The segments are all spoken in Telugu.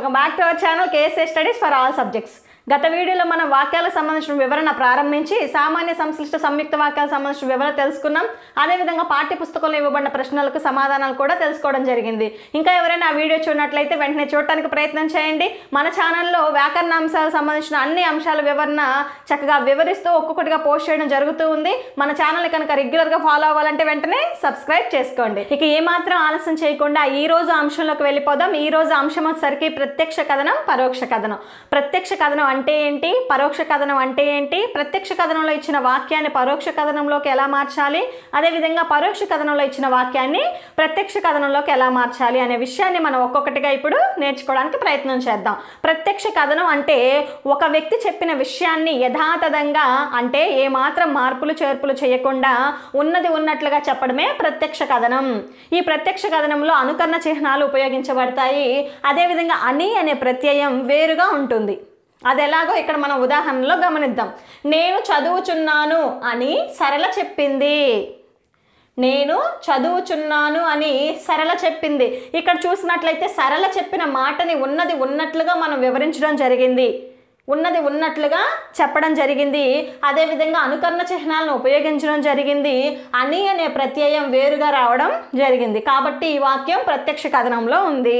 welcome back to our channel KSA studies for all subjects గత వీడియోలో మనం వాక్యాలకు సంబంధించిన వివరణ ప్రారంభించి సామాన్య సంశ్లిష్ట సంయుక్త వాక్యాలకు సంబంధించిన వివరణ తెలుసుకున్నాం అదేవిధంగా పాఠ్య పుస్తకంలో ఇవ్వబడిన ప్రశ్నలకు సమాధానాలు కూడా తెలుసుకోవడం జరిగింది ఇంకా ఎవరైనా ఆ వీడియో చూడనట్లయితే వెంటనే చూడటానికి ప్రయత్నం చేయండి మన ఛానల్లో వ్యాకరణ అంశాలకు సంబంధించిన అన్ని అంశాల వివరణ చక్కగా వివరిస్తూ ఒక్కొక్కటిగా పోస్ట్ చేయడం జరుగుతూ ఉంది మన ఛానల్ కనుక రెగ్యులర్గా ఫాలో అవ్వాలంటే వెంటనే సబ్స్క్రైబ్ చేసుకోండి ఇక ఏమాత్రం ఆలస్యం చేయకుండా ఈ రోజు అంశంలోకి వెళ్ళిపోదాం ఈ రోజు అంశం వచ్చేసరికి ప్రత్యక్ష కథనం పరోక్ష కథనం ప్రత్యక్ష కథనం అంటే ఏంటి పరోక్ష కథనం అంటే ఏంటి ప్రత్యక్ష కథనంలో ఇచ్చిన వాక్యాన్ని పరోక్ష కథనంలోకి ఎలా మార్చాలి అదేవిధంగా పరోక్ష కథనంలో ఇచ్చిన వాక్యాన్ని ప్రత్యక్ష కథనంలోకి ఎలా మార్చాలి అనే విషయాన్ని మనం ఒక్కొక్కటిగా ఇప్పుడు నేర్చుకోవడానికి ప్రయత్నం చేద్దాం ప్రత్యక్ష కథనం అంటే ఒక వ్యక్తి చెప్పిన విషయాన్ని యథాతథంగా అంటే ఏమాత్రం మార్పులు చేర్పులు చేయకుండా ఉన్నది ఉన్నట్లుగా చెప్పడమే ప్రత్యక్ష కథనం ఈ ప్రత్యక్ష కథనంలో అనుకరణ చిహ్నాలు ఉపయోగించబడతాయి అదేవిధంగా అని అనే ప్రత్యయం వేరుగా ఉంటుంది అది ఎలాగో ఇక్కడ మనం ఉదాహరణలో గమనిద్దాం నేను చదువుచున్నాను అని సరళ చెప్పింది నేను చదువుచున్నాను అని సరళ చెప్పింది ఇక్కడ చూసినట్లయితే సరళ చెప్పిన మాటని ఉన్నది ఉన్నట్లుగా మనం వివరించడం జరిగింది ఉన్నది ఉన్నట్లుగా చెప్పడం జరిగింది అదేవిధంగా అనుకరణ చిహ్నాలను ఉపయోగించడం జరిగింది అని అనే ప్రత్యయం వేరుగా రావడం జరిగింది కాబట్టి ఈ వాక్యం ప్రత్యక్ష కథనంలో ఉంది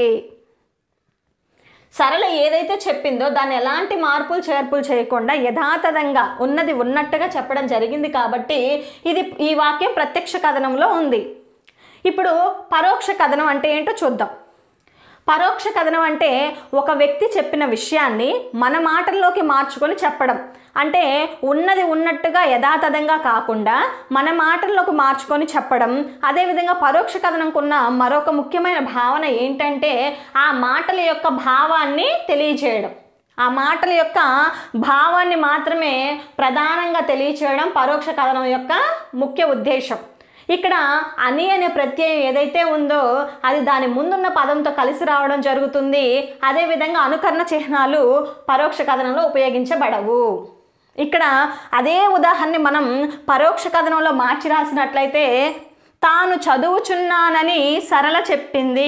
సరళ ఏదైతే చెప్పిందో దాన్ని ఎలాంటి మార్పులు చేర్పులు చేయకుండా యథాతథంగా ఉన్నది ఉన్నట్టుగా చెప్పడం జరిగింది కాబట్టి ఇది ఈ వాక్యం ప్రత్యక్ష కథనంలో ఉంది ఇప్పుడు పరోక్ష కథనం అంటే ఏంటో చూద్దాం పరోక్ష కథనం అంటే ఒక వ్యక్తి చెప్పిన విషయాన్ని మన మాటల్లోకి మార్చుకొని చెప్పడం అంటే ఉన్నది ఉన్నట్టుగా యథాతథంగా కాకుండా మన మాటల్లోకి మార్చుకొని చెప్పడం అదేవిధంగా పరోక్ష కథనంకున్న మరొక ముఖ్యమైన భావన ఏంటంటే ఆ మాటల యొక్క భావాన్ని తెలియచేయడం ఆ మాటల యొక్క భావాన్ని మాత్రమే ప్రధానంగా తెలియచేయడం పరోక్ష కథనం యొక్క ముఖ్య ఉద్దేశం ఇక్కడ అని అనే ప్రత్యయం ఏదైతే ఉందో అది దాని ముందున్న పదంతో కలిసి రావడం జరుగుతుంది అదేవిధంగా అనుకరణ చిహ్నాలు పరోక్ష కథనంలో ఉపయోగించబడవు ఇక్కడ అదే ఉదాహరణ మనం పరోక్ష కథనంలో మార్చి రాసినట్లయితే తాను చదువుచున్నానని సరళ చెప్పింది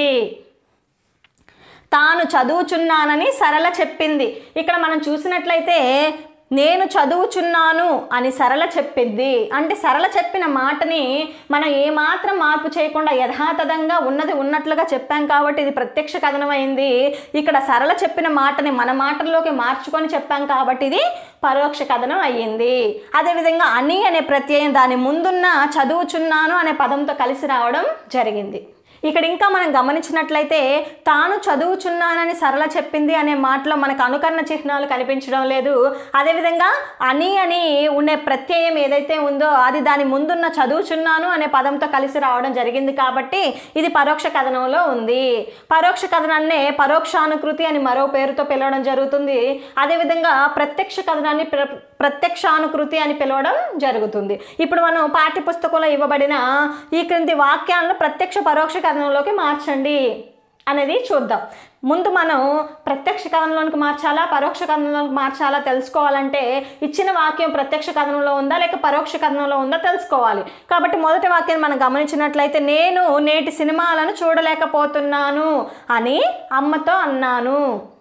తాను చదువుచున్నానని సరళ చెప్పింది ఇక్కడ మనం చూసినట్లయితే నేను చదువుచున్నాను అని సరళ చెప్పింది అంటే సరళ చెప్పిన మాటని మనం ఏమాత్రం మార్పు చేయకుండా యథాతథంగా ఉన్నది ఉన్నట్లుగా చెప్పాం కాబట్టి ఇది ప్రత్యక్ష కథనం అయింది ఇక్కడ సరళ చెప్పిన మాటని మన మాటల్లోకి మార్చుకొని చెప్పాం కాబట్టి ఇది పరోక్ష కథనం అయ్యింది అదేవిధంగా అని అనే ప్రత్యయం దాని ముందున్న చదువుచున్నాను అనే పదంతో కలిసి రావడం జరిగింది ఇక్కడ ఇంకా మనం గమనించినట్లయితే తాను చదువుచున్నానని సరళ చెప్పింది అనే మాటలో మనకు అనుకరణ చిహ్నాలు కనిపించడం లేదు అదేవిధంగా అని అని ఉండే ప్రత్యయం ఏదైతే ఉందో అది దాని ముందున్న చదువుచున్నాను అనే పదంతో కలిసి రావడం జరిగింది కాబట్టి ఇది పరోక్ష కథనంలో ఉంది పరోక్ష కథనాన్నే పరోక్షానుకృతి అని మరో పేరుతో పిలవడం జరుగుతుంది అదేవిధంగా ప్రత్యక్ష కథనాన్ని ప్ర ప్రత్యక్షానుకృతి అని పిలవడం జరుగుతుంది ఇప్పుడు మనం పాఠ్యపుస్తకంలో ఇవ్వబడిన ఈ క్రింది వాక్యాలను ప్రత్యక్ష పరోక్ష కథనంలోకి మార్చండి అనేది చూద్దాం ముందు మనం ప్రత్యక్ష కథనంలోనికి మార్చాలా పరోక్ష కథనంలోకి మార్చాలా తెలుసుకోవాలంటే ఇచ్చిన వాక్యం ప్రత్యక్ష కథనంలో ఉందా లేక పరోక్ష కథనంలో ఉందా తెలుసుకోవాలి కాబట్టి మొదటి వాక్యం మనం గమనించినట్లయితే నేను నేటి సినిమాలను చూడలేకపోతున్నాను అని అమ్మతో అన్నాను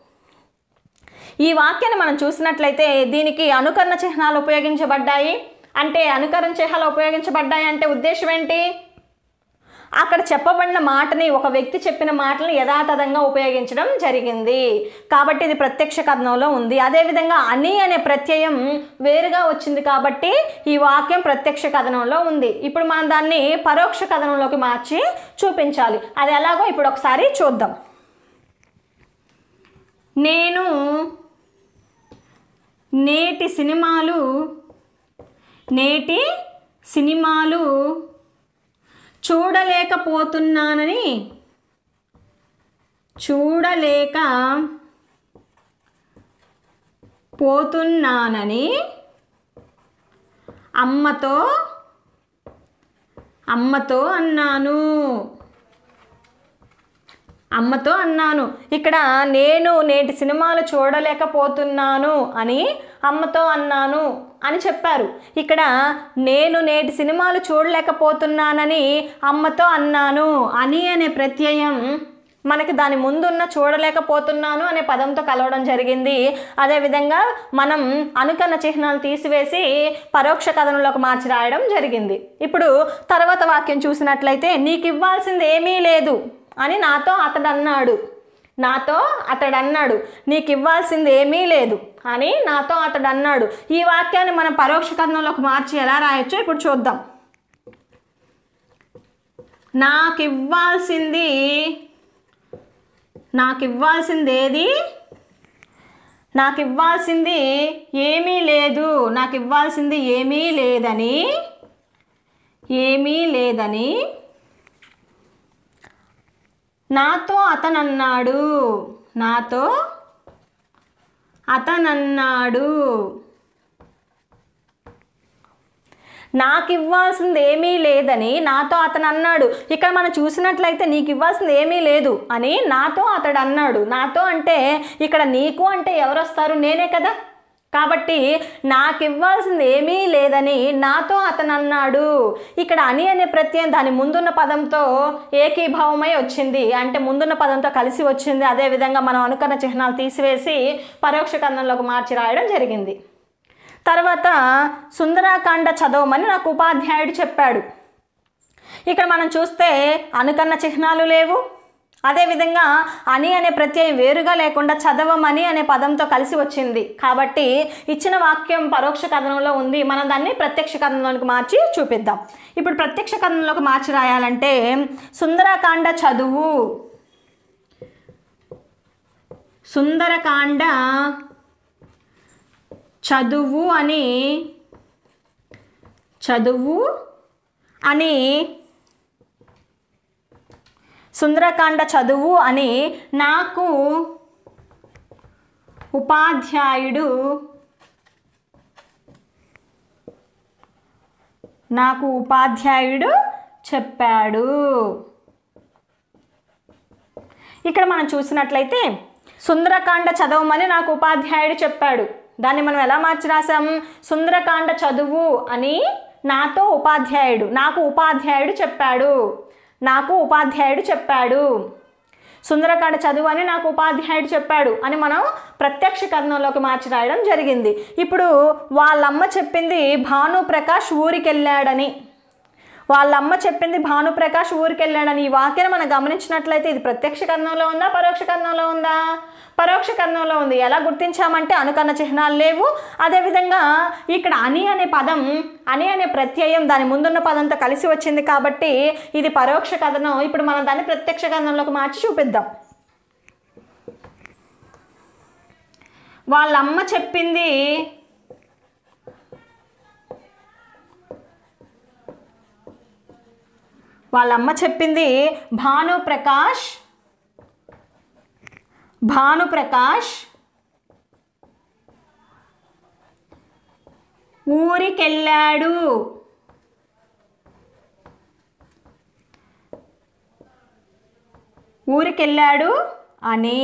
ఈ వాక్యాన్ని మనం చూసినట్లయితే దీనికి అనుకరణ చిహ్నాలు ఉపయోగించబడ్డాయి అంటే అనుకరణ చిహ్నాలు ఉపయోగించబడ్డాయి అంటే ఉద్దేశం ఏంటి అక్కడ చెప్పబడిన మాటని ఒక వ్యక్తి చెప్పిన మాటలను యథాతథంగా ఉపయోగించడం జరిగింది కాబట్టి ఇది ప్రత్యక్ష కథనంలో ఉంది అదేవిధంగా అని అనే ప్రత్యయం వేరుగా వచ్చింది కాబట్టి ఈ వాక్యం ప్రత్యక్ష కథనంలో ఉంది ఇప్పుడు మనం దాన్ని పరోక్ష కథనంలోకి మార్చి చూపించాలి అది ఎలాగో ఇప్పుడు ఒకసారి చూద్దాం నేను నేటి సినిమాలు నేటి సినిమాలు చూడలేకపోతున్నానని చూడలేక పోతున్నానని అమ్మతో అమ్మతో అన్నాను అమ్మతో అన్నాను ఇక్కడ నేను నేటి సినిమాలు చూడలేకపోతున్నాను అని అమ్మతో అన్నాను అని చెప్పారు ఇక్కడ నేను నేటి సినిమాలు చూడలేకపోతున్నానని అమ్మతో అన్నాను అని అనే ప్రత్యయం మనకి దాని ముందున్న చూడలేకపోతున్నాను అనే పదంతో కలవడం జరిగింది అదేవిధంగా మనం అనుకరణ చిహ్నాలు తీసివేసి పరోక్ష కథనంలోకి మార్చి రాయడం జరిగింది ఇప్పుడు తర్వాత వాక్యం చూసినట్లయితే నీకు ఇవ్వాల్సింది ఏమీ లేదు అని నాతో అతడు అన్నాడు నాతో అతడు అన్నాడు నీకు ఇవ్వాల్సింది ఏమీ లేదు అని నాతో అతడు అన్నాడు ఈ వాక్యాన్ని మనం పరోక్ష కథనంలోకి మార్చి ఎలా రాయొచ్చో ఇప్పుడు చూద్దాం నాకు ఇవ్వాల్సింది నాకు ఇవ్వాల్సింది ఏది నాకు ఇవ్వాల్సింది ఏమీ లేదు నాకు ఇవ్వాల్సింది ఏమీ లేదని ఏమీ లేదని నాతో అతనన్నాడు నాతో అతనన్నాడు నాకు ఇవ్వాల్సింది ఏమీ లేదని నాతో అతను అన్నాడు ఇక్కడ మనం చూసినట్లయితే నీకు ఇవ్వాల్సింది ఏమీ లేదు అని నాతో అతడు అన్నాడు నాతో అంటే ఇక్కడ నీకు అంటే ఎవరు వస్తారు నేనే కదా కాబట్టి నాకు ఇవ్వాల్సింది ఏమీ లేదని నాతో అతను అన్నాడు ఇక్కడ అని అనే ప్రత్యయం దాని ముందున్న పదంతో ఏకీభావమై వచ్చింది అంటే ముందున్న పదంతో కలిసి వచ్చింది అదేవిధంగా మనం అనుకరణ చిహ్నాలు తీసివేసి పరోక్ష కథనంలోకి మార్చి రాయడం జరిగింది తర్వాత సుందరాకాండ చదవమని నాకు ఉపాధ్యాయుడు చెప్పాడు ఇక్కడ మనం చూస్తే అనుకరణ చిహ్నాలు లేవు అదేవిధంగా అని అనే ప్రత్యయం వేరుగా లేకుండా చదవమని అనే పదంతో కలిసి వచ్చింది కాబట్టి ఇచ్చిన వాక్యం పరోక్ష కథనంలో ఉంది మనం దాన్ని ప్రత్యక్ష కథనంలోకి మార్చి చూపిద్దాం ఇప్పుడు ప్రత్యక్ష కథనంలోకి మార్చి రాయాలంటే సుందరకాండ చదువు సుందరకాండ చదువు అని చదువు అని సుందరకాండ చదువు అని నాకు ఉపాధ్యాయుడు నాకు ఉపాధ్యాయుడు చెప్పాడు ఇక్కడ మనం చూసినట్లయితే సుందరకాండ చదవమని నాకు ఉపాధ్యాయుడు చెప్పాడు దాన్ని మనం ఎలా మార్చి రాసాం సుందరకాండ చదువు అని నాతో ఉపాధ్యాయుడు నాకు ఉపాధ్యాయుడు చెప్పాడు నాకు ఉపాధ్యాయుడు చెప్పాడు సుందరకాండ చదువు అని నాకు ఉపాధ్యాయుడు చెప్పాడు అని మనం ప్రత్యక్ష కథనంలోకి మార్చి రాయడం జరిగింది ఇప్పుడు వాళ్ళమ్మ చెప్పింది భానుప్రకాష్ ఊరికి వెళ్ళాడని వాళ్ళమ్మ చెప్పింది భానుప్రకాష్ ఊరికి వెళ్ళాడని ఈ వాక్యాన్ని మనం గమనించినట్లయితే ఇది ప్రత్యక్ష కథనంలో ఉందా పరోక్ష కథనంలో ఉందా పరోక్ష కథనంలో ఉంది ఎలా గుర్తించామంటే అనుకరణ చిహ్నాలు లేవు అదేవిధంగా ఇక్కడ అని అనే పదం అని అనే ప్రత్యయం దాని ముందున్న పదంతో కలిసి వచ్చింది కాబట్టి ఇది పరోక్ష కథనం ఇప్పుడు మనం దాన్ని ప్రత్యక్ష కథనంలోకి మార్చి చూపిద్దాం వాళ్ళమ్మ చెప్పింది వాళ్ళమ్మ చెప్పింది భానుప్రకాష్ భానుప్రకాష్ ఊరికెళ్ళాడు ఊరికెళ్ళాడు అని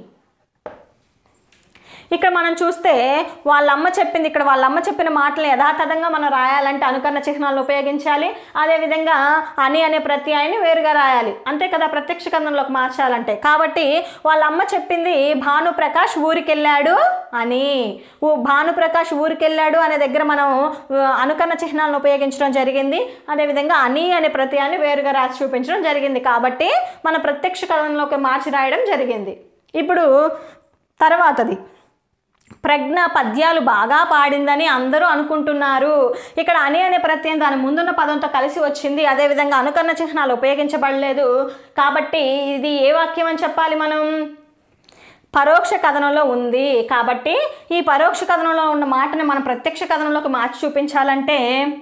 ఇక్కడ మనం చూస్తే వాళ్ళ అమ్మ చెప్పింది ఇక్కడ వాళ్ళ అమ్మ చెప్పిన మాటలు యథాతథంగా మనం రాయాలంటే అనుకరణ చిహ్నాలను ఉపయోగించాలి అదేవిధంగా అని అనే ప్రత్యయాన్ని వేరుగా రాయాలి అంతే కదా ప్రత్యక్ష కథనంలోకి మార్చాలంటే కాబట్టి వాళ్ళ అమ్మ చెప్పింది భానుప్రకాష్ ఊరికెళ్ళాడు అని ఊ భానుప్రకాష్ ఊరికెళ్ళాడు అనే దగ్గర మనం ఆ, అనుకరణ చిహ్నాలను ఉపయోగించడం జరిగింది అదేవిధంగా అని అనే ప్రత్యయాన్ని వేరుగా రాసి చూపించడం జరిగింది కాబట్టి మన ప్రత్యక్ష కథనంలోకి మార్చి రాయడం జరిగింది ఇప్పుడు తర్వాతది ప్రజ్ఞ పద్యాలు బాగా పాడిందని అందరూ అనుకుంటున్నారు ఇక్కడ అని అనే ప్రత్యయం దాని ముందున్న పదంతో కలిసి వచ్చింది అదేవిధంగా అనుకరణ చిహ్నాలు ఉపయోగించబడలేదు కాబట్టి ఇది ఏ వాక్యం అని చెప్పాలి మనం పరోక్ష కథనంలో ఉంది కాబట్టి ఈ పరోక్ష కథనంలో ఉన్న మాటని మనం ప్రత్యక్ష కథనంలోకి మార్చి చూపించాలంటే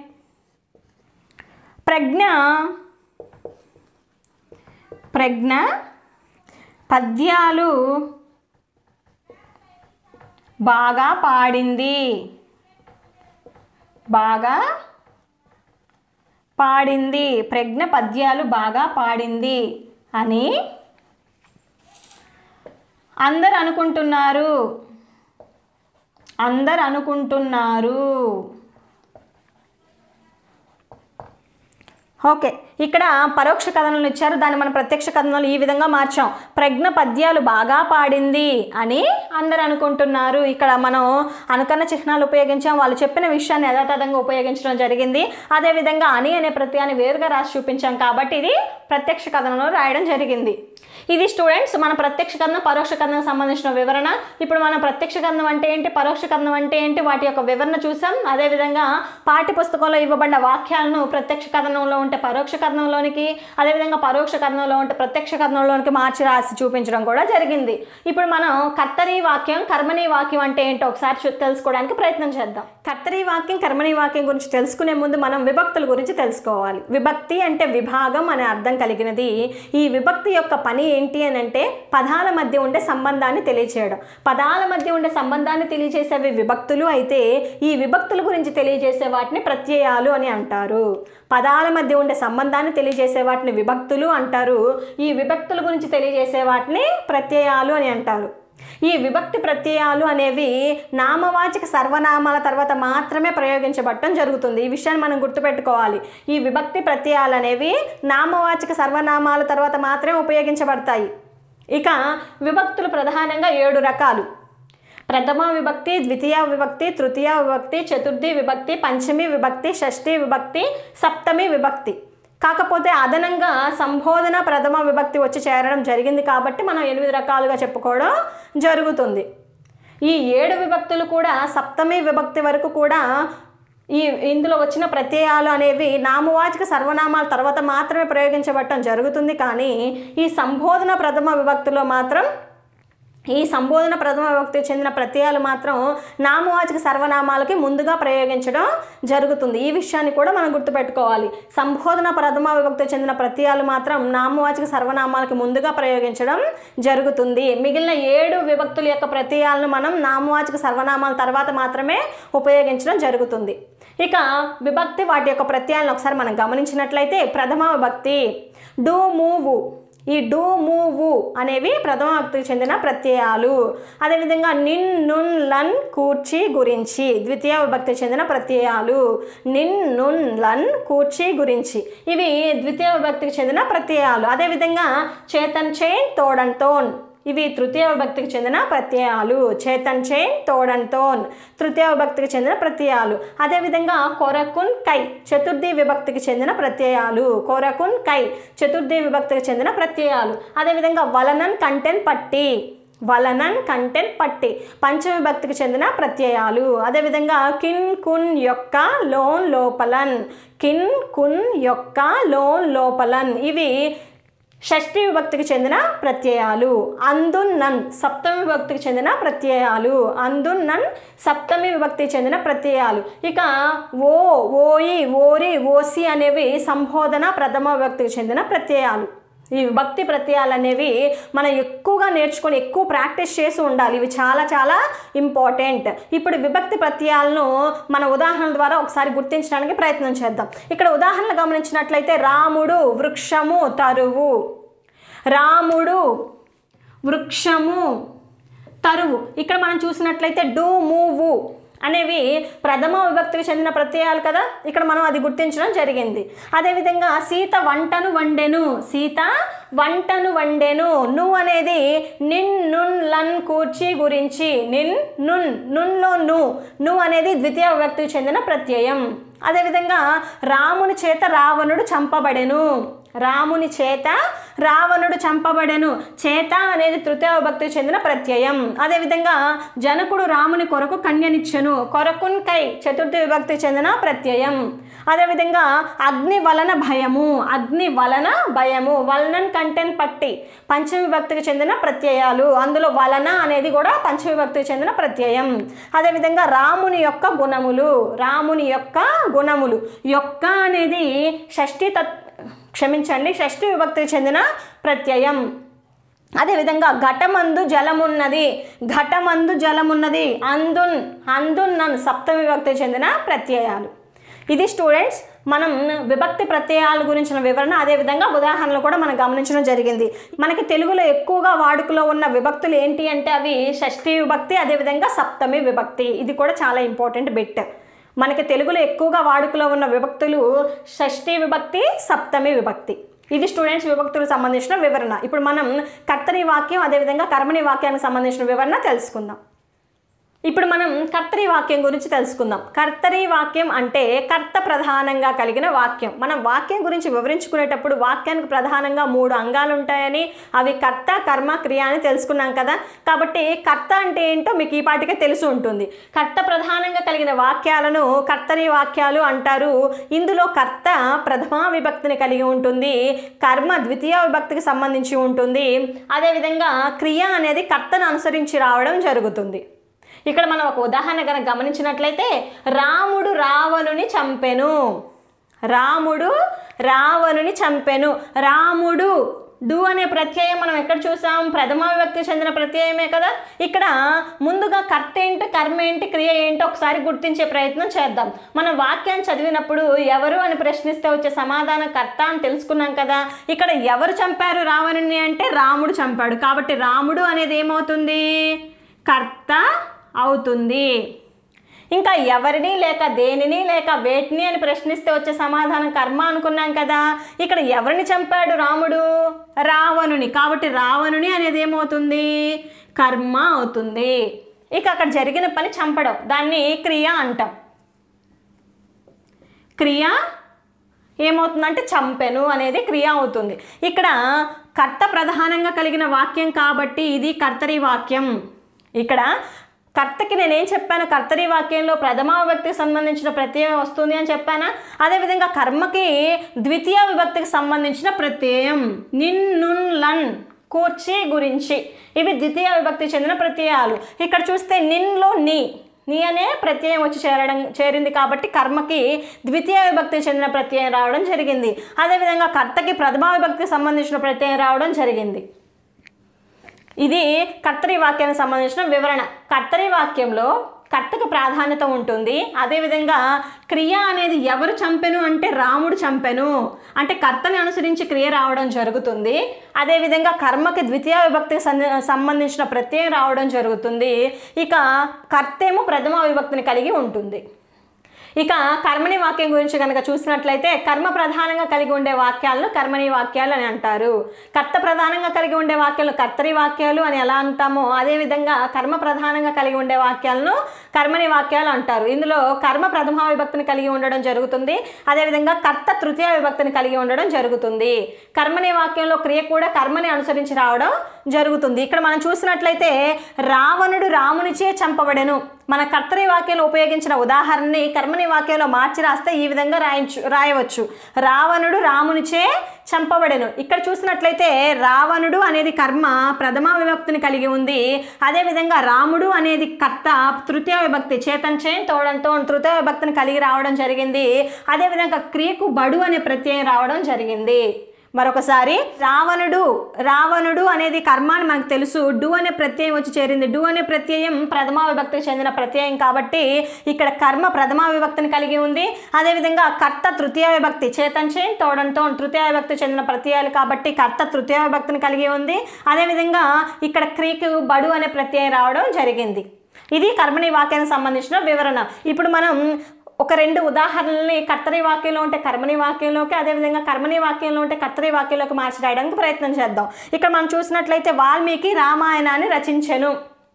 ప్రజ్ఞ ప్రజ్ఞ పద్యాలు బాగా పాడింది బాగా పాడింది ప్రజ్ఞ పద్యాలు బాగా పాడింది అని అందరు అనుకుంటున్నారు అందరు అనుకుంటున్నారు ఓకే ఇక్కడ పరోక్ష కథనాలు ఇచ్చారు దాన్ని మనం ప్రత్యక్ష కథనాలు ఈ విధంగా మార్చాం ప్రజ్ఞ పద్యాలు బాగా పాడింది అని అందరు అనుకుంటున్నారు ఇక్కడ మనం అనుకరణ చిహ్నాలు ఉపయోగించాం వాళ్ళు చెప్పిన విషయాన్ని యథాతథంగా ఉపయోగించడం జరిగింది అదేవిధంగా అని అనే ప్రత్యయాన్ని వేరుగా రాసి చూపించాం కాబట్టి ఇది ప్రత్యక్ష కథనంలో రాయడం జరిగింది ఇది స్టూడెంట్స్ మన ప్రత్యక్ష కథనం పరోక్ష కథనం సంబంధించిన వివరణ ఇప్పుడు మనం ప్రత్యక్ష కథనం అంటే ఏంటి పరోక్ష కథనం అంటే ఏంటి వాటి యొక్క వివరణ చూసాం అదేవిధంగా పాఠ్య పుస్తకంలో ఇవ్వబడిన వాక్యాలను ప్రత్యక్ష కథనంలో ఉంటే పరోక్ష కథనంలోనికి అదేవిధంగా పరోక్ష కథనంలో ఉంటే ప్రత్యక్ష కథనంలోనికి మార్చి రాసి చూపించడం కూడా జరిగింది ఇప్పుడు మనం కర్తరీ వాక్యం కర్మణీ వాక్యం అంటే ఏంటో ఒకసారి చూ- తెలుసుకోవడానికి ప్రయత్నం చేద్దాం కర్తరీ వాక్యం కర్మణీ వాక్యం గురించి తెలుసుకునే ముందు మనం విభక్తుల గురించి తెలుసుకోవాలి విభక్తి అంటే విభాగం అనే అర్థం కలిగినది ఈ విభక్తి యొక్క పని ఏంటి అని అంటే పదాల మధ్య ఉండే సంబంధాన్ని తెలియచేయడం పదాల మధ్య ఉండే సంబంధాన్ని తెలియజేసేవి విభక్తులు అయితే ఈ విభక్తుల గురించి తెలియజేసే వాటిని ప్రత్యయాలు అని అంటారు పదాల మధ్య ఉండే సంబంధాన్ని తెలియజేసే వాటిని విభక్తులు అంటారు ఈ విభక్తుల గురించి తెలియజేసే వాటిని ప్రత్యయాలు అని అంటారు ఈ విభక్తి ప్రత్యయాలు అనేవి నామవాచక సర్వనామాల తర్వాత మాత్రమే ప్రయోగించబడటం జరుగుతుంది ఈ విషయాన్ని మనం గుర్తుపెట్టుకోవాలి ఈ విభక్తి ప్రత్యయాలు అనేవి నామవాచక సర్వనామాల తర్వాత మాత్రమే ఉపయోగించబడతాయి ఇక విభక్తులు ప్రధానంగా ఏడు రకాలు ప్రథమ విభక్తి ద్వితీయ విభక్తి తృతీయ విభక్తి చతుర్థి విభక్తి పంచమి విభక్తి షష్ఠి విభక్తి సప్తమి విభక్తి కాకపోతే అదనంగా సంబోధన ప్రథమ విభక్తి వచ్చి చేరడం జరిగింది కాబట్టి మనం ఎనిమిది రకాలుగా చెప్పుకోవడం జరుగుతుంది ఈ ఏడు విభక్తులు కూడా సప్తమి విభక్తి వరకు కూడా ఈ ఇందులో వచ్చిన ప్రత్యయాలు అనేవి నామవాచక సర్వనామాల తర్వాత మాత్రమే ప్రయోగించబడటం జరుగుతుంది కానీ ఈ సంబోధన ప్రథమ విభక్తిలో మాత్రం ఈ సంబోధన ప్రథమ విభక్తికి చెందిన ప్రత్యయాలు మాత్రం నామవాచక సర్వనామాలకి ముందుగా ప్రయోగించడం జరుగుతుంది ఈ విషయాన్ని కూడా మనం గుర్తుపెట్టుకోవాలి సంబోధన ప్రథమ విభక్తికి చెందిన ప్రత్యయాలు మాత్రం నామవాచక సర్వనామాలకి ముందుగా ప్రయోగించడం జరుగుతుంది మిగిలిన ఏడు విభక్తుల యొక్క ప్రత్యయాలను మనం నామవాచక సర్వనామాల తర్వాత మాత్రమే ఉపయోగించడం జరుగుతుంది ఇక విభక్తి వాటి యొక్క ప్రత్యయాలను ఒకసారి మనం గమనించినట్లయితే ప్రథమ విభక్తి డూ మూవు ఈ డూ మూవు అనేవి ప్రథమ విభక్తికి చెందిన ప్రత్యయాలు అదేవిధంగా నిన్ నున్ లన్ కూర్చి గురించి ద్వితీయ విభక్తికి చెందిన ప్రత్యయాలు నిన్ నున్ లన్ కూర్చి గురించి ఇవి ద్వితీయ విభక్తికి చెందిన ప్రత్యయాలు అదేవిధంగా చేతన్ చైన్ తోడన్ తోన్ ఇవి తృతీయ విభక్తికి చెందిన ప్రత్యయాలు చేతన్ చైన్ తోడన్ తోన్ తృతీయ విభక్తికి చెందిన ప్రత్యయాలు అదేవిధంగా కొరకున్ కై చతుర్థి విభక్తికి చెందిన ప్రత్యయాలు కొరకున్ కై చతుర్థి విభక్తికి చెందిన ప్రత్యయాలు అదేవిధంగా వలనన్ కంటెన్ పట్టి వలనన్ కంటెన్ పట్టి పంచవిభక్తికి చెందిన ప్రత్యయాలు అదేవిధంగా కిన్ కున్ యొక్క లోన్ లోపలన్ కిన్ కున్ యొక్క లోన్ లోపలన్ ఇవి షష్ఠి విభక్తికి చెందిన ప్రత్యయాలు అందున్నన్ సప్తమి విభక్తికి చెందిన ప్రత్యయాలు అందున్నన్ సప్తమి విభక్తికి చెందిన ప్రత్యయాలు ఇక ఓ ఓయి ఓరి ఓసి అనేవి సంబోధన ప్రథమ విభక్తికి చెందిన ప్రత్యయాలు ఈ విభక్తి ప్రత్యయాలు అనేవి మనం ఎక్కువగా నేర్చుకొని ఎక్కువ ప్రాక్టీస్ చేసి ఉండాలి ఇవి చాలా చాలా ఇంపార్టెంట్ ఇప్పుడు విభక్తి ప్రత్యయాలను మన ఉదాహరణల ద్వారా ఒకసారి గుర్తించడానికి ప్రయత్నం చేద్దాం ఇక్కడ ఉదాహరణలు గమనించినట్లయితే రాముడు వృక్షము తరువు రాముడు వృక్షము తరువు ఇక్కడ మనం చూసినట్లయితే డూ మూవు అనేవి ప్రథమ విభక్తికి చెందిన ప్రత్యయాలు కదా ఇక్కడ మనం అది గుర్తించడం జరిగింది అదేవిధంగా సీత వంటను వండెను సీత వంటను వండెను ను అనేది నిన్ నున్ లన్ కూర్చి గురించి నిన్ నున్ నున్లో ను ను అనేది ద్వితీయ విభక్తికి చెందిన ప్రత్యయం అదేవిధంగా రాముని చేత రావణుడు చంపబడెను రాముని చేత రావణుడు చంపబడెను చేత అనేది తృతీయ విభక్తికి చెందిన ప్రత్యయం అదేవిధంగా జనకుడు రాముని కొరకు కన్యనిచ్చెను కొరకున్ కై చతుర్థి విభక్తికి చెందిన ప్రత్యయం అదేవిధంగా అగ్ని వలన భయము అగ్ని వలన భయము వలనన్ కంటెన్ పట్టి పంచమి విభక్తికి చెందిన ప్రత్యయాలు అందులో వలన అనేది కూడా పంచమి విభక్తికి చెందిన ప్రత్యయం అదేవిధంగా రాముని యొక్క గుణములు రాముని యొక్క గుణములు యొక్క అనేది షష్ఠి తత్ క్షమించండి షష్ఠి విభక్తికి చెందిన ప్రత్యయం అదేవిధంగా ఘటమందు జలమున్నది ఘటమందు జలమున్నది అందున్ అందున్నన్ సప్తమి విభక్తికి చెందిన ప్రత్యయాలు ఇది స్టూడెంట్స్ మనం విభక్తి ప్రత్యయాల గురించిన వివరణ అదేవిధంగా ఉదాహరణలు కూడా మనం గమనించడం జరిగింది మనకి తెలుగులో ఎక్కువగా వాడుకలో ఉన్న విభక్తులు ఏంటి అంటే అవి షష్ఠి విభక్తి అదేవిధంగా సప్తమి విభక్తి ఇది కూడా చాలా ఇంపార్టెంట్ బిట్ మనకి తెలుగులో ఎక్కువగా వాడుకలో ఉన్న విభక్తులు షష్ఠి విభక్తి సప్తమి విభక్తి ఇది స్టూడెంట్స్ విభక్తులకు సంబంధించిన వివరణ ఇప్పుడు మనం కర్తరి వాక్యం అదేవిధంగా కర్మని వాక్యానికి సంబంధించిన వివరణ తెలుసుకుందాం ఇప్పుడు మనం కర్తరి వాక్యం గురించి తెలుసుకుందాం కర్తరి వాక్యం అంటే కర్త ప్రధానంగా కలిగిన వాక్యం మనం వాక్యం గురించి వివరించుకునేటప్పుడు వాక్యానికి ప్రధానంగా మూడు అంగాలు ఉంటాయని అవి కర్త కర్మ క్రియ అని తెలుసుకున్నాం కదా కాబట్టి కర్త అంటే ఏంటో మీకు ఈ పాటికే తెలిసి ఉంటుంది కర్త ప్రధానంగా కలిగిన వాక్యాలను కర్తరి వాక్యాలు అంటారు ఇందులో కర్త ప్రథమా విభక్తిని కలిగి ఉంటుంది కర్మ ద్వితీయ విభక్తికి సంబంధించి ఉంటుంది అదేవిధంగా క్రియ అనేది కర్తను అనుసరించి రావడం జరుగుతుంది ఇక్కడ మనం ఒక ఉదాహరణ కనుక గమనించినట్లయితే రాముడు రావణుని చంపెను రాముడు రావణుని చంపెను రాముడు డు అనే ప్రత్యయం మనం ఎక్కడ చూసాం ప్రథమ విభక్తి చెందిన ప్రత్యయమే కదా ఇక్కడ ముందుగా కర్త ఏంటి కర్మ ఏంటి క్రియ ఏంటో ఒకసారి గుర్తించే ప్రయత్నం చేద్దాం మనం వాక్యాన్ని చదివినప్పుడు ఎవరు అని ప్రశ్నిస్తే వచ్చే సమాధానం కర్త అని తెలుసుకున్నాం కదా ఇక్కడ ఎవరు చంపారు రావణుని అంటే రాముడు చంపాడు కాబట్టి రాముడు అనేది ఏమవుతుంది కర్త అవుతుంది ఇంకా ఎవరిని లేక దేనిని లేక వేటిని అని ప్రశ్నిస్తే వచ్చే సమాధానం కర్మ అనుకున్నాం కదా ఇక్కడ ఎవరిని చంపాడు రాముడు రావణుని కాబట్టి రావణుని అనేది ఏమవుతుంది కర్మ అవుతుంది ఇక అక్కడ జరిగిన పని చంపడం దాన్ని క్రియ అంటాం క్రియ ఏమవుతుందంటే చంపెను అనేది క్రియ అవుతుంది ఇక్కడ కర్త ప్రధానంగా కలిగిన వాక్యం కాబట్టి ఇది కర్తరి వాక్యం ఇక్కడ కర్తకి నేనేం చెప్పాను కర్తరి వాక్యంలో ప్రథమ విభక్తికి సంబంధించిన ప్రత్యయం వస్తుంది అని చెప్పానా అదేవిధంగా కర్మకి ద్వితీయ విభక్తికి సంబంధించిన ప్రత్యయం నిన్ నున్ లన్ కూర్చి గురించి ఇవి ద్వితీయ విభక్తి చెందిన ప్రత్యయాలు ఇక్కడ చూస్తే నిన్లో నీ నీ అనే ప్రత్యయం వచ్చి చేరడం చేరింది కాబట్టి కర్మకి ద్వితీయ విభక్తి చెందిన ప్రత్యయం రావడం జరిగింది అదేవిధంగా కర్తకి ప్రథమా విభక్తికి సంబంధించిన ప్రత్యయం రావడం జరిగింది ఇది కర్తరి వాక్యానికి సంబంధించిన వివరణ కర్తరి వాక్యంలో కర్తకు ప్రాధాన్యత ఉంటుంది అదేవిధంగా క్రియ అనేది ఎవరు చంపెను అంటే రాముడు చంపెను అంటే కర్తని అనుసరించి క్రియ రావడం జరుగుతుంది అదేవిధంగా కర్మకి ద్వితీయ విభక్తికి సంద- సంబంధించిన ప్రత్యయం రావడం జరుగుతుంది ఇక కర్తేమో ప్రథమ విభక్తిని కలిగి ఉంటుంది ఇక కర్మని వాక్యం గురించి కనుక చూసినట్లయితే కర్మ ప్రధానంగా కలిగి ఉండే వాక్యాలను కర్మని వాక్యాలు అని అంటారు కర్త ప్రధానంగా కలిగి ఉండే వాక్యాలు కర్తరి వాక్యాలు అని ఎలా అంటామో అదేవిధంగా కర్మ ప్రధానంగా కలిగి ఉండే వాక్యాలను కర్మని వాక్యాలు అంటారు ఇందులో కర్మ ప్రథమ విభక్తిని కలిగి ఉండడం జరుగుతుంది అదేవిధంగా కర్త తృతీయ విభక్తిని కలిగి ఉండడం జరుగుతుంది కర్మని వాక్యంలో క్రియ కూడా కర్మని అనుసరించి రావడం జరుగుతుంది ఇక్కడ మనం చూసినట్లయితే రావణుడు రామునిచే చంపబడెను మన కర్తరి వాక్యంలో ఉపయోగించిన ఉదాహరణని కర్మని వాక్యంలో మార్చి రాస్తే ఈ విధంగా రాయించు రాయవచ్చు రావణుడు రామునిచే చంపబడెను ఇక్కడ చూసినట్లయితే రావణుడు అనేది కర్మ ప్రథమ విభక్తిని కలిగి ఉంది అదేవిధంగా రాముడు అనేది కర్త తృతీయ విభక్తి చేతంచే తోడంతో తృతీయ విభక్తిని కలిగి రావడం జరిగింది అదేవిధంగా క్రియకు బడు అనే ప్రత్యయం రావడం జరిగింది మరొకసారి రావణుడు రావణుడు అనేది కర్మ అని మనకు తెలుసు డు అనే ప్రత్యయం వచ్చి చేరింది డు అనే ప్రత్యయం ప్రథమా విభక్తికి చెందిన ప్రత్యయం కాబట్టి ఇక్కడ కర్మ ప్రథమా విభక్తిని కలిగి ఉంది అదేవిధంగా కర్త తృతీయ విభక్తి చేతంచే తోడంతో తృతీయ విభక్తి చెందిన ప్రత్యయాలు కాబట్టి కర్త తృతీయ విభక్తిని కలిగి ఉంది అదేవిధంగా ఇక్కడ క్రీకు బడు అనే ప్రత్యయం రావడం జరిగింది ఇది కర్మని వాక్యానికి సంబంధించిన వివరణ ఇప్పుడు మనం ఒక రెండు ఉదాహరణల్ని కర్తరి వాక్యంలో ఉంటే కర్మని వాక్యంలోకి అదేవిధంగా కర్మని వాక్యంలో ఉంటే కర్తరి వాక్యంలోకి మార్చి రాయడానికి ప్రయత్నం చేద్దాం ఇక్కడ మనం చూసినట్లయితే వాల్మీకి రామాయణాన్ని రచించెను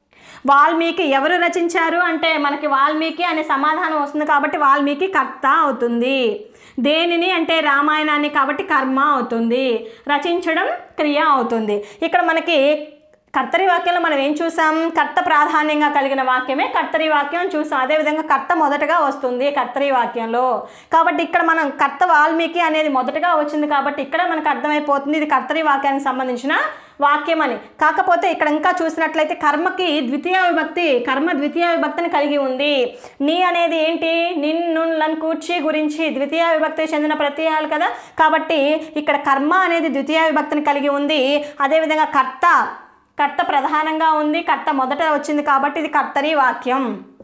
వాల్మీకి ఎవరు రచించారు అంటే మనకి వాల్మీకి అనే సమాధానం వస్తుంది కాబట్టి వాల్మీకి కర్త అవుతుంది దేనిని అంటే రామాయణాన్ని కాబట్టి కర్మ అవుతుంది రచించడం క్రియ అవుతుంది ఇక్కడ మనకి కర్తరి వాక్యంలో మనం ఏం చూసాం కర్త ప్రాధాన్యంగా కలిగిన వాక్యమే కర్తరి వాక్యం అని చూసాం అదేవిధంగా కర్త మొదటగా వస్తుంది కర్తరి వాక్యంలో కాబట్టి ఇక్కడ మనం కర్త వాల్మీకి అనేది మొదటగా వచ్చింది కాబట్టి ఇక్కడ మనకు అర్థమైపోతుంది ఇది కర్తరి వాక్యానికి సంబంధించిన వాక్యం అని కాకపోతే ఇక్కడ ఇంకా చూసినట్లయితే కర్మకి ద్వితీయ విభక్తి కర్మ ద్వితీయ విభక్తిని కలిగి ఉంది నీ అనేది ఏంటి నిన్ నున్ లను కూర్చి గురించి ద్వితీయ విభక్తికి చెందిన ప్రత్యయాలు కదా కాబట్టి ఇక్కడ కర్మ అనేది ద్వితీయ విభక్తిని కలిగి ఉంది అదేవిధంగా కర్త కర్త ప్రధానంగా ఉంది కర్త మొదట వచ్చింది కాబట్టి ఇది కర్తరి వాక్యం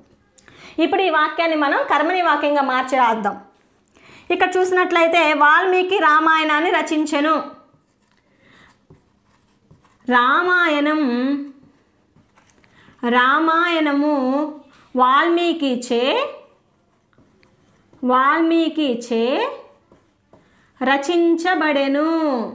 ఇప్పుడు ఈ వాక్యాన్ని మనం కర్మని వాక్యంగా మార్చి రాద్దాం ఇక్కడ చూసినట్లయితే వాల్మీకి రామాయణాన్ని రచించెను రామాయణం రామాయణము వాల్మీకిచే వాల్మీకి చే రచించబడెను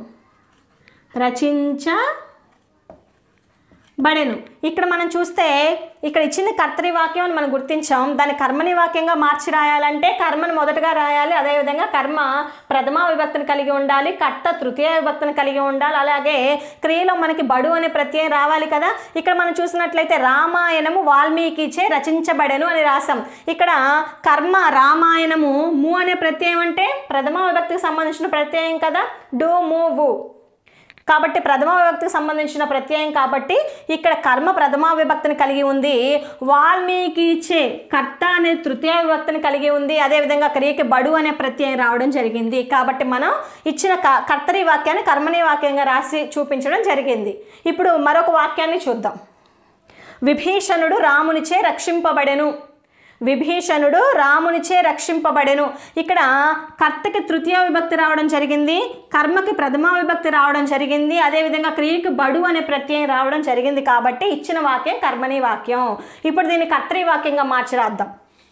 రచించబడెను ఇక్కడ మనం చూస్తే ఇక్కడ ఇచ్చింది కర్తరి వాక్యం అని మనం గుర్తించాం దాన్ని కర్మని వాక్యంగా మార్చి రాయాలంటే కర్మను మొదటగా రాయాలి అదేవిధంగా కర్మ ప్రథమ విభక్తిని కలిగి ఉండాలి కర్త తృతీయ విభక్తిని కలిగి ఉండాలి అలాగే క్రియలో మనకి బడు అనే ప్రత్యయం రావాలి కదా ఇక్కడ మనం చూసినట్లయితే రామాయణము వాల్మీకిచే రచించబడెను అని రాసాం ఇక్కడ కర్మ రామాయణము ము అనే ప్రత్యయం అంటే ప్రథమ విభక్తికి సంబంధించిన ప్రత్యయం కదా డూ మూవ్ కాబట్టి ప్రథమ విభక్తికి సంబంధించిన ప్రత్యయం కాబట్టి ఇక్కడ కర్మ ప్రథమ విభక్తిని కలిగి ఉంది వాల్మీకి చే కర్త అనే తృతీయ విభక్తిని కలిగి ఉంది అదేవిధంగా క్రియకి బడు అనే ప్రత్యయం రావడం జరిగింది కాబట్టి మనం ఇచ్చిన క కర్తరి వాక్యాన్ని కర్మని వాక్యంగా రాసి చూపించడం జరిగింది ఇప్పుడు మరొక వాక్యాన్ని చూద్దాం విభీషణుడు రామునిచే రక్షింపబడెను విభీషణుడు రామునిచే రక్షింపబడెను ఇక్కడ కర్తకి తృతీయ విభక్తి రావడం జరిగింది కర్మకి ప్రథమ విభక్తి రావడం జరిగింది అదేవిధంగా క్రియకి బడు అనే ప్రత్యయం రావడం జరిగింది కాబట్టి ఇచ్చిన వాక్యం కర్మని వాక్యం ఇప్పుడు దీన్ని కర్తరి వాక్యంగా మార్చి రాద్దాం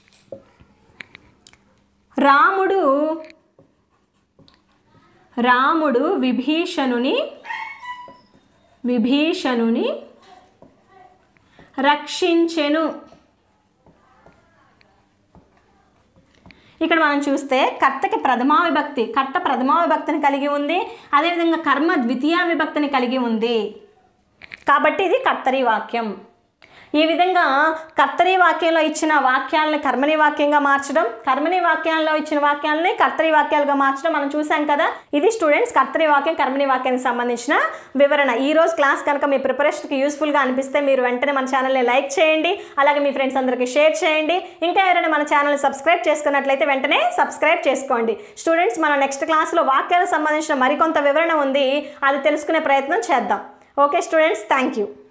రాముడు రాముడు విభీషణుని విభీషణుని రక్షించెను ఇక్కడ మనం చూస్తే కర్తకి ప్రథమా విభక్తి కర్త ప్రథమా విభక్తిని కలిగి ఉంది అదేవిధంగా కర్మ ద్వితీయ విభక్తిని కలిగి ఉంది కాబట్టి ఇది కర్తరి వాక్యం ఈ విధంగా కర్తరి వాక్యంలో ఇచ్చిన వాక్యాలను కర్మని వాక్యంగా మార్చడం కర్మని వాక్యాల్లో ఇచ్చిన వాక్యాలని కర్తరి వాక్యాలుగా మార్చడం మనం చూసాం కదా ఇది స్టూడెంట్స్ కర్తరి వాక్యం కర్మని వాక్యానికి సంబంధించిన వివరణ ఈ రోజు క్లాస్ కనుక మీ ప్రిపరేషన్కి యూస్ఫుల్గా అనిపిస్తే మీరు వెంటనే మన ఛానల్ని లైక్ చేయండి అలాగే మీ ఫ్రెండ్స్ అందరికీ షేర్ చేయండి ఇంకా ఎవరైనా మన ఛానల్ని సబ్స్క్రైబ్ చేసుకున్నట్లయితే వెంటనే సబ్స్క్రైబ్ చేసుకోండి స్టూడెంట్స్ మన నెక్స్ట్ క్లాస్లో వాక్యాలకు సంబంధించిన మరికొంత వివరణ ఉంది అది తెలుసుకునే ప్రయత్నం చేద్దాం ఓకే స్టూడెంట్స్ థ్యాంక్ యూ